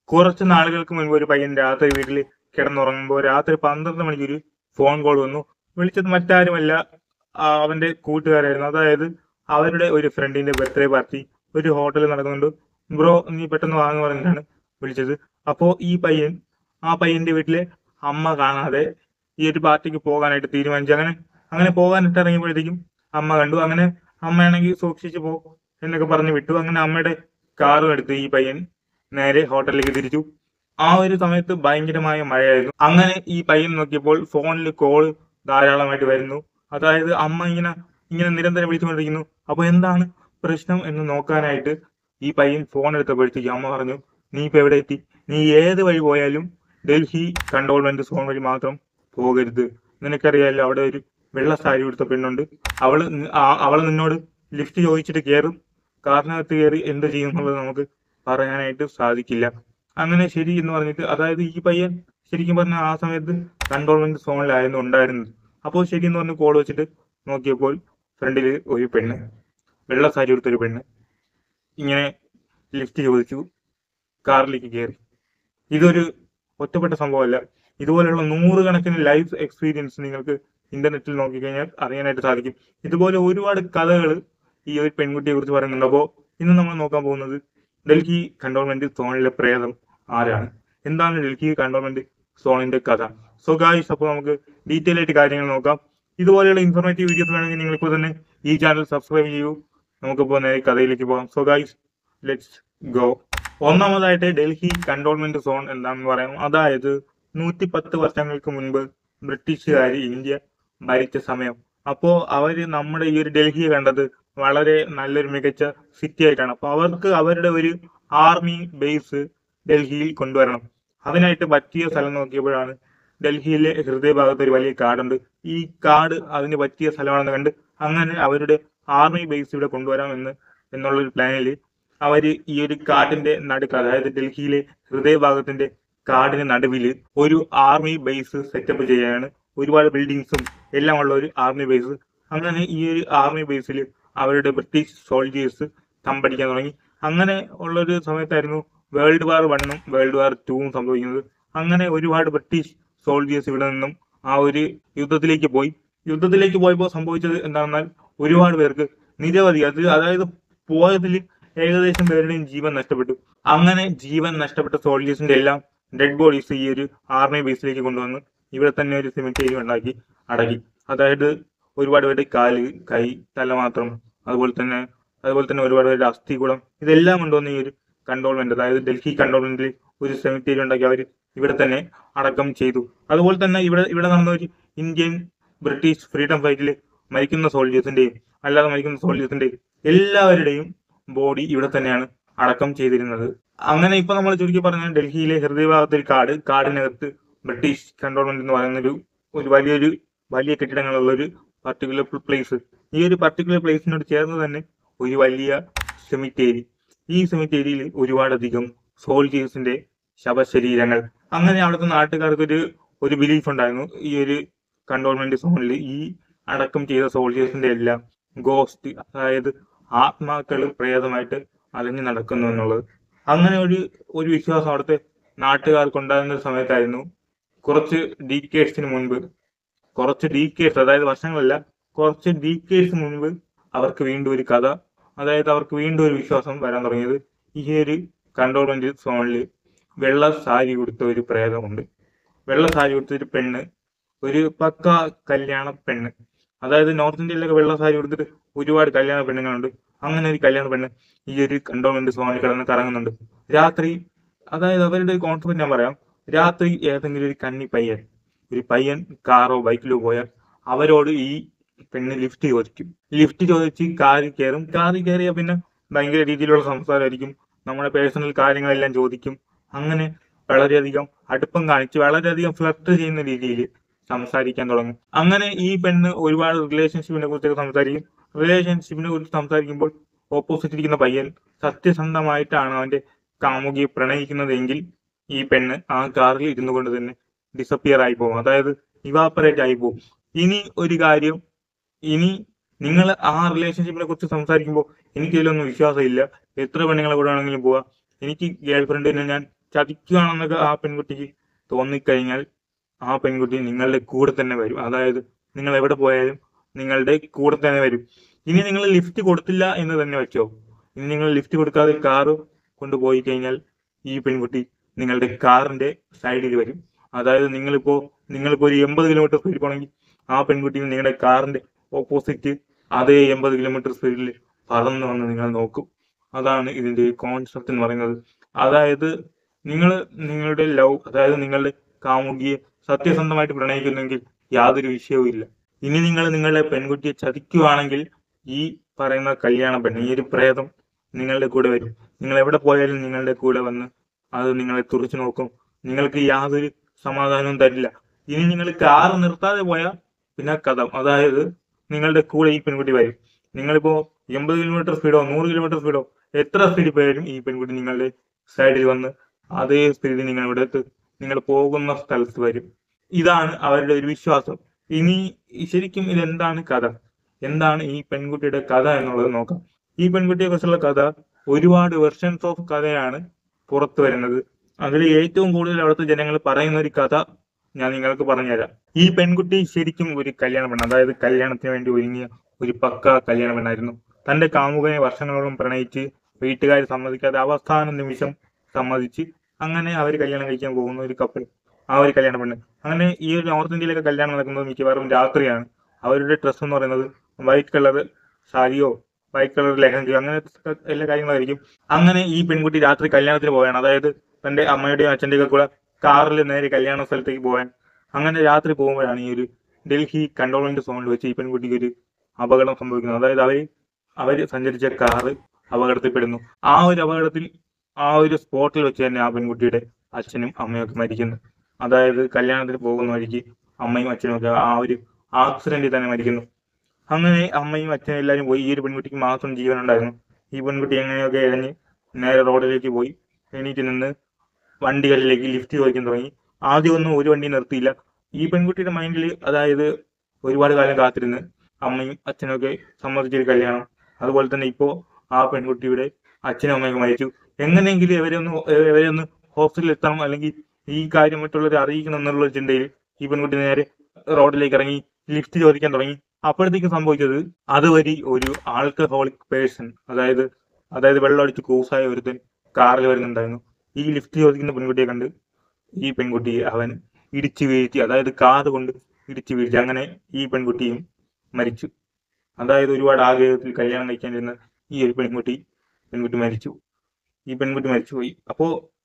കുറച്ച് നാളുകൾക്ക് മുൻപ് ഒരു പയ്യൻ രാത്രി വീട്ടിൽ കിടന്നുറങ്ങുമ്പോൾ രാത്രി പന്ത്രണ്ട് മണിക്ക് ഒരു ഫോൺ കോൾ വന്നു വിളിച്ചത് മറ്റാരുമല്ല ആ, അവന്റെ കൂട്ടുകാരായിരുന്നു അതായത് അവരുടെ ഒരു ഫ്രണ്ടിന്റെ ബർത്ത്ഡേ പാർട്ടി ഒരു ഹോട്ടലിൽ നടക്കുന്നുണ്ട് ബ്രോ നീ പെട്ടെന്ന് വാങ്ങി പറഞ്ഞിട്ടാണ് വിളിച്ചത് അപ്പോ ഈ പയ്യൻ ആ പയ്യന്റെ വീട്ടിലെ അമ്മ കാണാതെ ഈ ഒരു പാർട്ടിക്ക് പോകാനായിട്ട് തീരുമാനിച്ചു അങ്ങനെ അങ്ങനെ പോകാനായിട്ട് ഇറങ്ങിയപ്പോഴത്തേക്കും അമ്മ കണ്ടു അങ്ങനെ അമ്മയാണെങ്കിൽ സൂക്ഷിച്ചു പോ എന്നൊക്കെ പറഞ്ഞു വിട്ടു അങ്ങനെ അമ്മയുടെ കാറും എടുത്ത് ഈ പയ്യൻ നേരെ ഹോട്ടലിലേക്ക് തിരിച്ചു ആ ഒരു സമയത്ത് ഭയങ്കരമായ മഴയായിരുന്നു അങ്ങനെ ഈ പയ്യൻ നോക്കിയപ്പോൾ ഫോണിൽ കോള് ധാരാളമായിട്ട് വരുന്നു അതായത് അമ്മ ഇങ്ങനെ ഇങ്ങനെ നിരന്തരം വിളിച്ചുകൊണ്ടിരിക്കുന്നു അപ്പൊ എന്താണ് പ്രശ്നം എന്ന് നോക്കാനായിട്ട് ഈ പയ്യൻ ഫോൺ എടുത്തപ്പോഴത്തേക്ക് അമ്മ പറഞ്ഞു നീ ഇപ്പൊ എവിടെ എത്തി നീ ഏത് വഴി പോയാലും ഡൽഹി കണ്ടോൺമെന്റ് സോൺ വഴി മാത്രം പോകരുത് നിനക്കറിയാലോ അവിടെ ഒരു വെള്ള സാരി കൊടുത്ത പെണ്ണുണ്ട് അവള് നി- ആ- അവള് നിന്നോട് ലിഫ്റ്റ് ചോദിച്ചിട്ട് കയറും കാറിനകത്ത് കയറി എന്ത് ചെയ്യും എന്നുള്ളത് നമുക്ക് പറയാനായിട്ട് സാധിക്കില്ല അങ്ങനെ ശരി എന്ന് പറഞ്ഞിട്ട് അതായത് ഈ പയ്യൻ ശരിക്കും പറഞ്ഞ ആ സമയത്ത് കണ്ടോൺമെന്റ് സോണിലായിരുന്നു ഉണ്ടായിരുന്നത് അപ്പോൾ ശരി എന്ന് പറഞ്ഞ് കോൾ വെച്ചിട്ട് നോക്കിയപ്പോൾ ഫ്രണ്ടിൽ ഒരു പെണ്ണ് വെള്ള സാരി കൊടുത്തൊരു പെണ്ണ് ഇങ്ങനെ ലിഫ്റ്റ് ചോദിച്ചു കാറിലേക്ക് കയറി ഇതൊരു ഒറ്റപ്പെട്ട സംഭവമല്ല ഇതുപോലെയുള്ള നൂറുകണക്കിന് ലൈഫ് എക്സ്പീരിയൻസ് നിങ്ങൾക്ക് ഇന്റർനെറ്റിൽ നോക്കിക്കഴിഞ്ഞാൽ അറിയാനായിട്ട് സാധിക്കും ഇതുപോലെ ഒരുപാട് കഥകൾ ഈ ഒരു പെൺകുട്ടിയെ കുറിച്ച് പറയുന്നുണ്ട് അപ്പോൾ ഇന്ന് നമ്മൾ നോക്കാൻ പോകുന്നത് ഡൽഹി കണ്ടോൺമെന്റ് സോണിലെ പ്രേതം ആരാണ് എന്താണ് ഡൽഹി കണ്ടോൺമെന്റ് സോണിന്റെ കഥ സോ ഗായ്സ് അപ്പോൾ നമുക്ക് ഡീറ്റെയിൽ ആയിട്ട് കാര്യങ്ങൾ നോക്കാം ഇതുപോലെയുള്ള ഇൻഫോർമേറ്റീവ് വീഡിയോസ് വേണമെങ്കിൽ നിങ്ങൾ ഇപ്പോൾ തന്നെ ഈ ചാനൽ സബ്സ്ക്രൈബ് ചെയ്യൂ നമുക്കിപ്പോൾ നേരെ കഥയിലേക്ക് പോകാം സോ ഗായ്സ് ലെറ്റ്സ് ഗോ ഒന്നാമതായിട്ട് ഡൽഹി കണ്ടോൺമെന്റ് സോൺ എന്താണെന്ന് പറയാം അതായത് നൂറ്റി പത്ത് വർഷങ്ങൾക്ക് മുൻപ് ബ്രിട്ടീഷുകാർ ഇന്ത്യ ഭരിച്ച സമയം അപ്പോ അവര് നമ്മുടെ ഈ ഒരു ഡൽഹിയെ കണ്ടത് വളരെ നല്ലൊരു മികച്ച സിറ്റി ആയിട്ടാണ് അപ്പൊ അവർക്ക് അവരുടെ ഒരു ആർമി ബേസ് ഡൽഹിയിൽ കൊണ്ടുവരണം അതിനായിട്ട് പറ്റിയ സ്ഥലം നോക്കിയപ്പോഴാണ് ഡൽഹിയിലെ ഹൃദയഭാഗത്ത് ഒരു വലിയ കാടുണ്ട് ഈ കാട് അതിന് പറ്റിയ സ്ഥലമാണെന്ന് കണ്ട് അങ്ങനെ അവരുടെ ആർമി ബേസ് ഇവിടെ കൊണ്ടുവരാമെന്ന് എന്നുള്ള ഒരു പ്ലാനിൽ അവര് ഈ ഒരു കാടിന്റെ നടുക്ക് അതായത് ഡൽഹിയിലെ ഹൃദയഭാഗത്തിന്റെ കാടിന് നടുവിൽ ഒരു ആർമി ബേസ് സെറ്റപ്പ് ചെയ്യാണ് ഒരുപാട് ബിൽഡിങ്സും എല്ലാം ഉള്ള ഒരു ആർമി ബേസ് അങ്ങനെ ഈ ഒരു ആർമി ബേസിൽ അവരുടെ ബ്രിട്ടീഷ് സോൾജേഴ്സ് തമ്പടിക്കാൻ തുടങ്ങി അങ്ങനെ ഉള്ള ഒരു സമയത്തായിരുന്നു വേൾഡ് വാർ വണ്ണും വേൾഡ് വാർ ടൂവും സംഭവിക്കുന്നത് അങ്ങനെ ഒരുപാട് ബ്രിട്ടീഷ് സോൾജേഴ്സ് ഇവിടെ നിന്നും ആ ഒരു യുദ്ധത്തിലേക്ക് പോയി യുദ്ധത്തിലേക്ക് പോയപ്പോൾ സംഭവിച്ചത് എന്താണെന്നാൽ ഒരുപാട് പേർക്ക് നിരവധി അത് അതായത് പോയതിൽ ഏകദേശം പേരുടെയും ജീവൻ നഷ്ടപ്പെട്ടു അങ്ങനെ ജീവൻ നഷ്ടപ്പെട്ട സോൾജേഴ്സിന്റെ എല്ലാം ഡെഡ് ബോഡീസ് ഈ ഒരു ആർമി ബേസിലേക്ക് കൊണ്ടുവന്ന് ഇവിടെ തന്നെ ഒരു സിമിറ്റേരി ഉണ്ടാക്കി അടക്കി അതായത് ഒരുപാട് പേരുടെ കാല് കൈ തല മാത്രം അതുപോലെ തന്നെ അതുപോലെ തന്നെ ഒരുപാട് പേരുടെ അസ്ഥികുളം ഇതെല്ലാം കൊണ്ടുവന്ന് ഈ ഒരു കണ്ടോൺമെന്റ് അതായത് ഡൽഹി കണ്ടോൺമെന്റിൽ ഒരു സെമിറ്റേരി ഉണ്ടാക്കി അവർ ഇവിടെ തന്നെ അടക്കം ചെയ്തു അതുപോലെ തന്നെ ഇവിടെ ഇവിടെ നടന്ന ഒരു ഇന്ത്യൻ ബ്രിട്ടീഷ് ഫ്രീഡം ഫൈറ്റിൽ മരിക്കുന്ന സോൾജേഴ്സിന്റെയും അല്ലാതെ മരിക്കുന്ന സോൾജേഴ്സിന്റെയും എല്ലാവരുടെയും ബോഡി ഇവിടെ തന്നെയാണ് അടക്കം ചെയ്തിരുന്നത് അങ്ങനെ ഇപ്പൊ നമ്മൾ ചുരുക്കി പറഞ്ഞാൽ ഡൽഹിയിലെ ഹൃദയഭാഗത്ത് ഒരു കാട് കാടിനകത്ത് ബ്രിട്ടീഷ് കണ്ടോൺമെന്റ് എന്ന് പറയുന്ന ഒരു ഒരു വലിയൊരു വലിയ കെട്ടിടങ്ങളുള്ള ഒരു പർട്ടിക്കുലർ പ്ലേസ് ഈ ഒരു പർട്ടിക്കുലർ പ്ലേസിനോട് ചേർന്ന് തന്നെ ഒരു വലിയ സെമിറ്റേരി ഈ സെമിറ്റേരിയിൽ ഒരുപാടധികം സോൾജേഴ്സിന്റെ ശവശരീരങ്ങൾ അങ്ങനെ അവിടുത്തെ നാട്ടുകാർക്ക് ഒരു ഒരു ബിലീഫ് ഉണ്ടായിരുന്നു ഈ ഒരു കണ്ടോൺമെന്റ് സോണിൽ ഈ അടക്കം ചെയ്ത സോൾജേഴ്സിന്റെ എല്ലാം ഗോസ്റ്റ് അതായത് ആത്മാക്കൾ പ്രേതമായിട്ട് അലഞ്ഞു നടക്കുന്നു എന്നുള്ളത് അങ്ങനെ ഒരു ഒരു വിശ്വാസം അവിടുത്തെ നാട്ടുകാർക്ക് ഉണ്ടാകുന്ന ഒരു സമയത്തായിരുന്നു കുറച്ച് ഡീക്കേഴ്സിന് മുൻപ് കുറച്ച് ഡീക്കേഴ്സ് അതായത് വർഷങ്ങളല്ല കുറച്ച് ഡീക്കേഴ്സ് മുൻപ് അവർക്ക് വീണ്ടും ഒരു കഥ അതായത് അവർക്ക് വീണ്ടും ഒരു വിശ്വാസം വരാൻ തുടങ്ങിയത് ഈ ഒരു കണ്ടോൺമെന്റ് സോണിൽ വെള്ള സാരി കൊടുത്ത ഒരു പ്രേതമുണ്ട് വെള്ള സാരി കൊടുത്ത ഒരു പെണ്ണ് ഒരു പക്ക കല്യാണ പെണ്ണ് അതായത് നോർത്ത് ഇന്ത്യയിലൊക്കെ വെള്ള സാരി കൊടുത്തിട്ട് ഒരുപാട് കല്യാണ പെണ്ണുങ്ങളുണ്ട് അങ്ങനെ ഒരു കല്യാണ പെണ്ണ് ഈ ഒരു കണ്ടോൺമെന്റ് സോണിൽ കിടന്ന് കറങ്ങുന്നുണ്ട് രാത്രി അതായത് അവരുടെ ഒരു കോൺസെപ്റ്റ് ഞാൻ പറയാം രാത്രി ഏതെങ്കിലും ഒരു കന്നി പയ്യൻ ഒരു പയ്യൻ കാറോ ബൈക്കിലോ പോയാൽ അവരോട് ഈ പെണ്ണ് ലിഫ്റ്റ് ചോദിക്കും ലിഫ്റ്റ് ചോദിച്ച് കാറിൽ കയറും കാറിൽ കയറിയാൽ പിന്നെ ഭയങ്കര രീതിയിലുള്ള സംസാരമായിരിക്കും നമ്മുടെ പേഴ്സണൽ കാര്യങ്ങളെല്ലാം ചോദിക്കും അങ്ങനെ വളരെയധികം അടുപ്പം കാണിച്ച് വളരെയധികം ഫ്ലർട്ട് ചെയ്യുന്ന രീതിയിൽ സംസാരിക്കാൻ തുടങ്ങും അങ്ങനെ ഈ പെണ്ണ് ഒരുപാട് റിലേഷൻഷിപ്പിനെ കുറിച്ചൊക്കെ സംസാരിക്കും റിലേഷൻഷിപ്പിനെ കുറിച്ച് സംസാരിക്കുമ്പോൾ ഓപ്പോസിറ്റ് ഇരിക്കുന്ന പയ്യൻ സത്യസന്ധമായിട്ടാണ് അവന്റെ കാമുകിയെ പ്രണയിക്കുന്നതെങ്കിൽ ഈ പെണ്ണ് ആ കാറിൽ ഇരുന്നു കൊണ്ട് തന്നെ ഡിസപ്പിയർ ആയി പോകും അതായത് ഇവാപ്പറേറ്റ് ആയി പോകും ഇനി ഒരു കാര്യം ഇനി നിങ്ങൾ ആ റിലേഷൻഷിപ്പിനെ കുറിച്ച് സംസാരിക്കുമ്പോൾ എനിക്ക് ഇതിലൊന്നും വിശ്വാസമില്ല എത്ര പെണ്ണുങ്ങളെ കൂടെ ആണെങ്കിലും പോവാ എനിക്ക് ഗേൾ ഫ്രണ്ടിനെ ഞാൻ ചതിക്കുകയാണെന്നൊക്കെ ആ പെൺകുട്ടിക്ക് തോന്നിക്കഴിഞ്ഞാൽ ആ പെൺകുട്ടി നിങ്ങളുടെ കൂടെ തന്നെ വരും അതായത് നിങ്ങൾ എവിടെ പോയാലും നിങ്ങളുടെ കൂടെ തന്നെ വരും ഇനി നിങ്ങൾ ലിഫ്റ്റ് കൊടുത്തില്ല എന്ന് തന്നെ വെച്ചോ ഇനി നിങ്ങൾ ലിഫ്റ്റ് കൊടുക്കാതെ കാറ് കൊണ്ടുപോയി കഴിഞ്ഞാൽ ഈ പെൺകുട്ടി നിങ്ങളുടെ കാറിന്റെ സൈഡിൽ വരും അതായത് നിങ്ങളിപ്പോ നിങ്ങളിപ്പോ ഒരു എൺപത് കിലോമീറ്റർ സ്പീഡിൽ പോകണമെങ്കിൽ ആ പെൺകുട്ടി നിങ്ങളുടെ കാറിന്റെ ഓപ്പോസിറ്റ് അതേ എൺപത് കിലോമീറ്റർ സ്പീഡിൽ പറന്നു വന്ന് നിങ്ങൾ നോക്കും അതാണ് ഇതിന്റെ കോൺസെപ്റ്റ് എന്ന് പറയുന്നത് അതായത് നിങ്ങൾ നിങ്ങളുടെ ലവ് അതായത് നിങ്ങളുടെ കാമുകിയെ സത്യസന്ധമായിട്ട് പ്രണയിക്കുന്നെങ്കിൽ യാതൊരു വിഷയവും ഇല്ല ഇനി നിങ്ങൾ നിങ്ങളുടെ പെൺകുട്ടിയെ ചതിക്കുവാണെങ്കിൽ ഈ പറയുന്ന കല്യാണ പെണ്ണ് ഈ ഒരു പ്രേതം നിങ്ങളുടെ കൂടെ വരും നിങ്ങൾ എവിടെ പോയാലും നിങ്ങളുടെ കൂടെ വന്ന് അത് നിങ്ങളെ തുറച്ചു നോക്കും നിങ്ങൾക്ക് യാതൊരു സമാധാനവും തരില്ല ഇനി നിങ്ങൾ കാർ നിർത്താതെ പോയാൽ പിന്നെ കഥ അതായത് നിങ്ങളുടെ കൂടെ ഈ പെൺകുട്ടി വരും നിങ്ങളിപ്പോ എൺപത് കിലോമീറ്റർ സ്പീഡോ നൂറ് കിലോമീറ്റർ സ്പീഡോ എത്ര സ്പീഡിൽ പോയാലും ഈ പെൺകുട്ടി നിങ്ങളുടെ സൈഡിൽ വന്ന് അതേ സ്പീഡിൽ നിങ്ങൾ ഇവിടെ എത്ത് നിങ്ങൾ പോകുന്ന സ്ഥലത്ത് വരും ഇതാണ് അവരുടെ ഒരു വിശ്വാസം ഇനി ശരിക്കും ഇതെന്താണ് കഥ എന്താണ് ഈ പെൺകുട്ടിയുടെ കഥ എന്നുള്ളത് നോക്കാം ഈ പെൺകുട്ടിയെ കുറിച്ചുള്ള കഥ ഒരുപാട് വെർഷൻസ് ഓഫ് കഥയാണ് പുറത്തു വരുന്നത് അതിൽ ഏറ്റവും കൂടുതൽ അവിടുത്തെ ജനങ്ങൾ പറയുന്ന ഒരു കഥ ഞാൻ നിങ്ങൾക്ക് പറഞ്ഞുതരാം ഈ പെൺകുട്ടി ശരിക്കും ഒരു കല്യാണ പെണ്ണ് അതായത് കല്യാണത്തിന് വേണ്ടി ഒരുങ്ങിയ ഒരു പക്ക കല്യാണ പെണ്ണായിരുന്നു തന്റെ കാമുകനെ വർഷങ്ങളോളം പ്രണയിച്ച് വീട്ടുകാർ സമ്മതിക്കാതെ അവസാന നിമിഷം സമ്മതിച്ച് അങ്ങനെ അവർ കല്യാണം കഴിക്കാൻ പോകുന്ന ഒരു കപ്പിൾ ആ ഒരു കല്യാണ പെണ്ണ് അങ്ങനെ ഈ ഒരു നോർത്ത് ഇന്ത്യയിലൊക്കെ കല്യാണം നടക്കുന്നത് മിക്കവാറും രാത്രിയാണ് അവരുടെ ഡ്രസ്സ് എന്ന് പറയുന്നത് വൈറ്റ് കളർ സാരിയോ വൈറ്റ് കളർ ലെഹങ്കയോ അങ്ങനെ എല്ലാ കാര്യങ്ങളായിരിക്കും അങ്ങനെ ഈ പെൺകുട്ടി രാത്രി കല്യാണത്തിന് പോവുകയാണ് അതായത് തന്റെ അമ്മയുടെയും അച്ഛൻ്റെയും ഒക്കെ കൂടെ കാറിൽ നേരെ കല്യാണ സ്ഥലത്തേക്ക് പോകാൻ അങ്ങനെ രാത്രി പോകുമ്പോഴാണ് ഈ ഒരു ഡൽഹി കണ്ടോൺമെന്റ് സോണിൽ വെച്ച് ഈ പെൺകുട്ടിക്ക് ഒരു അപകടം സംഭവിക്കുന്നത് അതായത് അവര് അവര് സഞ്ചരിച്ച കാറ് അപകടത്തിൽപ്പെടുന്നു ആ ഒരു അപകടത്തിൽ ആ ഒരു സ്പോട്ടിൽ വെച്ച് തന്നെ ആ പെൺകുട്ടിയുടെ അച്ഛനും അമ്മയും ഒക്കെ മരിക്കുന്നു അതായത് കല്യാണത്തിന് പോകുന്ന വഴിക്ക് അമ്മയും അച്ഛനും ഒക്കെ ആ ഒരു ആക്സിഡന്റിൽ തന്നെ മരിക്കുന്നു അങ്ങനെ അമ്മയും അച്ഛനും എല്ലാവരും പോയി ഈ ഒരു പെൺകുട്ടിക്ക് മാത്രം ജീവനുണ്ടായിരുന്നു ഈ പെൺകുട്ടി എങ്ങനെയൊക്കെ ഇഴഞ്ഞ് നേരെ റോഡിലേക്ക് പോയി എണീറ്റ് നിന്ന് വണ്ടികളിലേക്ക് ലിഫ്റ്റ് ചോദിക്കാൻ തുടങ്ങി ആദ്യം ഒന്നും ഒരു വണ്ടി നിർത്തിയില്ല ഈ പെൺകുട്ടിയുടെ മൈൻഡിൽ അതായത് ഒരുപാട് കാലം കാത്തിരുന്ന് അമ്മയും അച്ഛനും ഒക്കെ സമ്മതിച്ചൊരു കല്യാണം അതുപോലെ തന്നെ ഇപ്പോ ആ പെൺകുട്ടിയുടെ അച്ഛനും അമ്മയൊക്കെ മരിച്ചു എങ്ങനെയെങ്കിലും ഇവരെ ഒന്ന് ഇവരെ ഒന്ന് ഹോസ്പിറ്റലിൽ എത്തണം അല്ലെങ്കിൽ ഈ കാര്യം മറ്റുള്ളവരെ അറിയിക്കണം എന്നുള്ള ചിന്തയിൽ ഈ പെൺകുട്ടി നേരെ റോഡിലേക്ക് ഇറങ്ങി ലിഫ്റ്റ് ചോദിക്കാൻ തുടങ്ങി അപ്പോഴത്തേക്കും സംഭവിച്ചത് അതുവഴി ഒരു ആൽക്കഹോളിക് പേഴ്സൺ അതായത് അതായത് വെള്ളമടിച്ച് കൂസായ ഒരുത്തൻ കാറിൽ വരുന്നുണ്ടായിരുന്നു ഈ ലിഫ്റ്റ് ചോദിക്കുന്ന പെൺകുട്ടിയെ കണ്ട് ഈ പെൺകുട്ടിയെ അവൻ ഇടിച്ചു വീഴ്ത്തി അതായത് കാറ് കൊണ്ട് ഇടിച്ചു വീഴ്ത്തി അങ്ങനെ ഈ പെൺകുട്ടിയും മരിച്ചു അതായത് ഒരുപാട് ആഗ്രഹത്തിൽ കല്യാണം കഴിക്കാനിരുന്ന ഈ ഒരു പെൺകുട്ടി പെൺകുട്ടി മരിച്ചു ഈ പെൺകുട്ടി മരിച്ചുപോയി അപ്പോ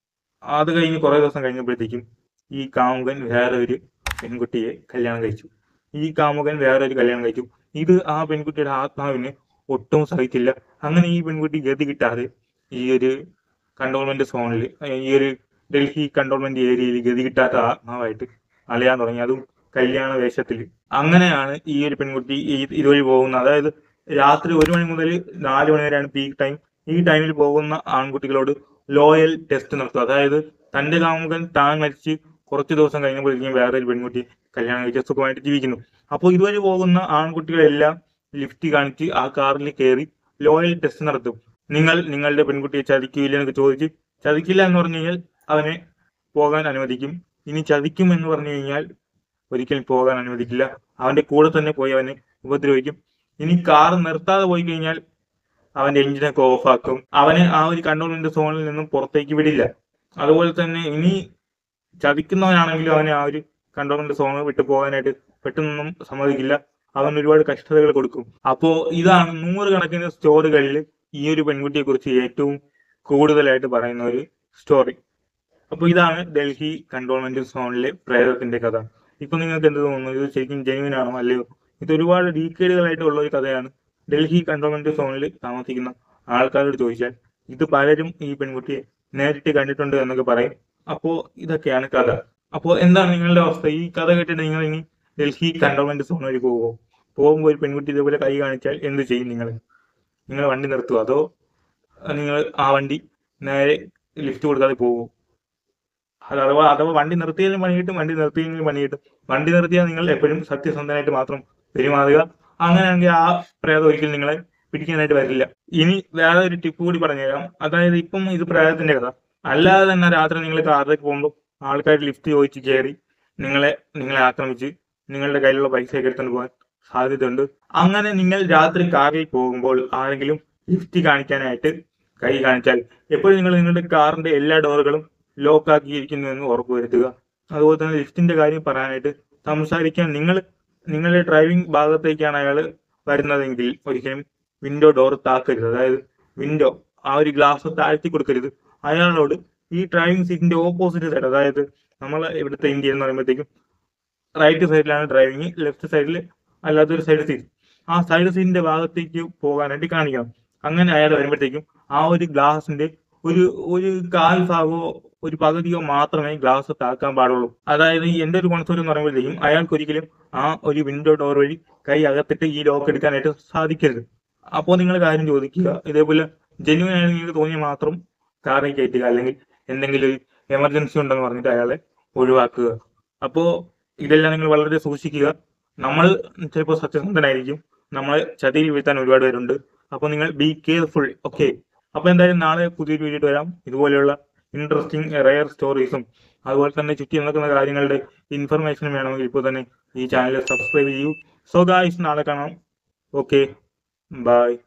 അത് കഴിഞ്ഞ് കുറെ ദിവസം കഴിഞ്ഞപ്പോഴത്തേക്കും ഈ കാമുകൻ വേറെ ഒരു പെൺകുട്ടിയെ കല്യാണം കഴിച്ചു ഈ കാമുകൻ വേറെ ഒരു കല്യാണം കഴിച്ചു ഇത് ആ പെൺകുട്ടിയുടെ ആത്മാവിന് ഒട്ടും സഹിച്ചില്ല അങ്ങനെ ഈ പെൺകുട്ടി ഗതി കിട്ടാതെ ഈ ഒരു കണ്ടോൺമെന്റ് സോണിൽ ഈ ഒരു ഡൽഹി കണ്ടോൺമെന്റ് ഏരിയയിൽ ഗതി കിട്ടാത്ത ആത്മാവായിട്ട് അലയാൻ തുടങ്ങി അതും കല്യാണ വേഷത്തിൽ അങ്ങനെയാണ് ഈ ഒരു പെൺകുട്ടി ഈ ഇതുവഴി പോകുന്നത് അതായത് രാത്രി ഒരു മണി മുതൽ നാല് മണി വരെയാണ് പീക്ക് ടൈം ഈ ടൈമിൽ പോകുന്ന ആൺകുട്ടികളോട് ലോയൽ ടെസ്റ്റ് നടത്തുക അതായത് തന്റെ കാമുകൻ താൻ മരിച്ച് കുറച്ച് ദിവസം കഴിഞ്ഞപ്പോഴേക്കും വേറെ ഒരു പെൺകുട്ടി കല്യാണം കഴിച്ച് സുഖമായിട്ട് ജീവിക്കുന്നു അപ്പോൾ ഇതുവഴി പോകുന്ന ആൺകുട്ടികളെല്ലാം ലിഫ്റ്റ് കാണിച്ച് ആ കാറിൽ കയറി ലോയൽ ടെസ്റ്റ് നടത്തും നിങ്ങൾ നിങ്ങളുടെ പെൺകുട്ടിയെ ചതിക്കില്ല എന്നൊക്കെ ചോദിച്ച് ചതിക്കില്ല എന്ന് പറഞ്ഞു കഴിഞ്ഞാൽ അവനെ പോകാൻ അനുവദിക്കും ഇനി ചതിക്കും എന്ന് പറഞ്ഞു കഴിഞ്ഞാൽ ഒരിക്കലും പോകാൻ അനുവദിക്കില്ല അവന്റെ കൂടെ തന്നെ പോയി അവനെ ഉപദ്രവിക്കും ഇനി കാർ നിർത്താതെ പോയി കഴിഞ്ഞാൽ അവന്റെ എഞ്ചിനൊക്കെ ഓഫാക്കും അവനെ ആ ഒരു കൺട്രോളിന്റെ സോണിൽ നിന്നും പുറത്തേക്ക് വിടില്ല അതുപോലെ തന്നെ ഇനി ചതിക്കുന്നവനാണെങ്കിലും അവനെ ആ ഒരു കൺട്രോളിന്റെ സോൺ വിട്ടു പോകാനായിട്ട് പെട്ടെന്നൊന്നും സമ്മതിക്കില്ല അവൻ ഒരുപാട് കഷ്ടതകൾ കൊടുക്കും അപ്പോ ഇതാണ് നൂറുകണക്കിന് സ്റ്റോറികളിൽ ഈ ഒരു പെൺകുട്ടിയെ കുറിച്ച് ഏറ്റവും കൂടുതലായിട്ട് പറയുന്ന ഒരു സ്റ്റോറി അപ്പൊ ഇതാണ് ഡൽഹി കൺട്രോൾമെന്റ് സോണിലെ പ്രേതത്തിന്റെ കഥ ഇപ്പൊ നിങ്ങൾക്ക് എന്ത് തോന്നുന്നു ഇത് ശരിക്കും ജെനുവിൻ ആണോ അല്ലയോ ഇത് ഒരുപാട് ഡീക്കേഡുകളായിട്ടുള്ള ഒരു കഥയാണ് ഡൽഹി കൺട്രോൾമെന്റ് സോണിൽ താമസിക്കുന്ന ആൾക്കാരോട് ചോദിച്ചാൽ ഇത് പലരും ഈ പെൺകുട്ടിയെ നേരിട്ട് കണ്ടിട്ടുണ്ട് എന്നൊക്കെ പറയും അപ്പോ ഇതൊക്കെയാണ് കഥ അപ്പോ എന്താണ് നിങ്ങളുടെ അവസ്ഥ ഈ കഥ കേട്ടിട്ട് നിങ്ങൾ ഇനി ഡൽഹി കൺട്രോൾമെന്റ് സോൺ വഴി പോകുമോ പോകുമ്പോൾ ഒരു പെൺകുട്ടി ഇതേപോലെ കൈ കാണിച്ചാൽ എന്ത് ചെയ്യും നിങ്ങൾ നിങ്ങൾ വണ്ടി നിർത്തുമോ അതോ നിങ്ങൾ ആ വണ്ടി നേരെ ലിഫ്റ്റ് കൊടുക്കാതെ പോകുമോ അത് അഥവാ അഥവാ വണ്ടി നിർത്തിയാലും പണി കിട്ടും വണ്ടി നിർത്തിയെങ്കിലും പണി കിട്ടും വണ്ടി നിർത്തിയാൽ നിങ്ങൾ എപ്പോഴും സത്യസന്ധനായിട്ട് മാത്രം പെരുമാറുക അങ്ങനെയാണെങ്കിൽ ആ പ്രേതം ഒരിക്കലും നിങ്ങളെ പിടിക്കാനായിട്ട് വരില്ല ഇനി വേറെ ഒരു ടിപ്പ് കൂടി പറഞ്ഞുതരാം അതായത് ഇപ്പം ഇത് പ്രേതത്തിന്റെ കഥ അല്ലാതെ തന്നെ രാത്രി നിങ്ങൾ കാറിലേക്ക് പോകുമ്പോൾ ആൾക്കാർ ലിഫ്റ്റ് ചോദിച്ച് കയറി നിങ്ങളെ നിങ്ങളെ ആക്രമിച്ച് നിങ്ങളുടെ കയ്യിലുള്ള പൈസ ഒക്കെ എടുത്തുകൊണ്ട് പോകാൻ സാധ്യതയുണ്ട് അങ്ങനെ നിങ്ങൾ രാത്രി കാറിൽ പോകുമ്പോൾ ആരെങ്കിലും ലിഫ്റ്റ് കാണിക്കാനായിട്ട് കൈ കാണിച്ചാൽ എപ്പോഴും നിങ്ങൾ നിങ്ങളുടെ കാറിന്റെ എല്ലാ ഡോറുകളും ലോക്ക് ആക്കിയിരിക്കുന്നു എന്ന് ഉറപ്പുവരുത്തുക അതുപോലെ തന്നെ ലിഫ്റ്റിന്റെ കാര്യം പറയാനായിട്ട് സംസാരിക്കാൻ നിങ്ങൾ നിങ്ങളുടെ ഡ്രൈവിംഗ് ഭാഗത്തേക്കാണ് അയാൾ വരുന്നതെങ്കിൽ ഒരിക്കലും വിൻഡോ ഡോർ താക്കരുത് അതായത് വിൻഡോ ആ ഒരു ഗ്ലാസ് താഴ്ത്തി കൊടുക്കരുത് അയാളോട് ഈ ഡ്രൈവിംഗ് സീറ്റിന്റെ ഓപ്പോസിറ്റ് സൈഡ് അതായത് നമ്മൾ ഇവിടുത്തെ ഇന്ത്യ എന്ന് പറയുമ്പോഴത്തേക്കും റൈറ്റ് സൈഡിലാണ് ഡ്രൈവിംഗ് ലെഫ്റ്റ് സൈഡിൽ അല്ലാത്തൊരു സൈഡ് സീറ്റ് ആ സൈഡ് സീറ്റിന്റെ ഭാഗത്തേക്ക് പോകാനായിട്ട് കാണിക്കണം അങ്ങനെ അയാൾ വരുമ്പോഴത്തേക്കും ആ ഒരു ഗ്ലാസിന്റെ ഒരു ഒരു കാൽ ഭാഗമോ ഒരു പകുതിയോ മാത്രമേ ഗ്ലാസ് താക്കാൻ പാടുള്ളൂ അതായത് ഈ എന്റെ ഒരു കോൺസെപ്റ്റ് എന്ന് പറയുമ്പോഴത്തേക്കും അയാൾക്ക് ഒരിക്കലും ആ ഒരു വിൻഡോ ഡോർ വഴി കൈ അകത്തിട്ട് ഈ ലോക്ക് എടുക്കാനായിട്ട് സാധിക്കരുത് അപ്പോൾ നിങ്ങൾ കാര്യം ചോദിക്കുക ഇതേപോലെ ജെന്യൂൻ ആയി നിങ്ങൾക്ക് തോന്നിയ മാത്രം കാറിൽ കയറ്റുക അല്ലെങ്കിൽ എന്തെങ്കിലും ഒരു എമർജൻസി ഉണ്ടെന്ന് പറഞ്ഞിട്ട് അയാളെ ഒഴിവാക്കുക അപ്പോൾ ഇതെല്ലാം നിങ്ങൾ വളരെ സൂക്ഷിക്കുക നമ്മൾ ചിലപ്പോൾ സത്യസന്ധനായിരിക്കും നമ്മളെ ചതിയിൽ വീഴ്ത്താൻ ഒരുപാട് പേരുണ്ട് അപ്പോൾ നിങ്ങൾ ബി കെയർഫുൾ ഓക്കെ അപ്പോൾ എന്തായാലും നാളെ പുതിയൊരു വീഡിയോ വരാം ഇതുപോലെയുള്ള ഇൻട്രസ്റ്റിംഗ് റയർ സ്റ്റോറീസും അതുപോലെ തന്നെ ചുറ്റി നടക്കുന്ന കാര്യങ്ങളുടെ ഇൻഫർമേഷനും വേണമെങ്കിൽ ഇപ്പോൾ തന്നെ ഈ ചാനൽ സബ്സ്ക്രൈബ് ചെയ്യൂ സോ ഗായ്സ് നാളെ കാണാം ഓക്കെ ബൈ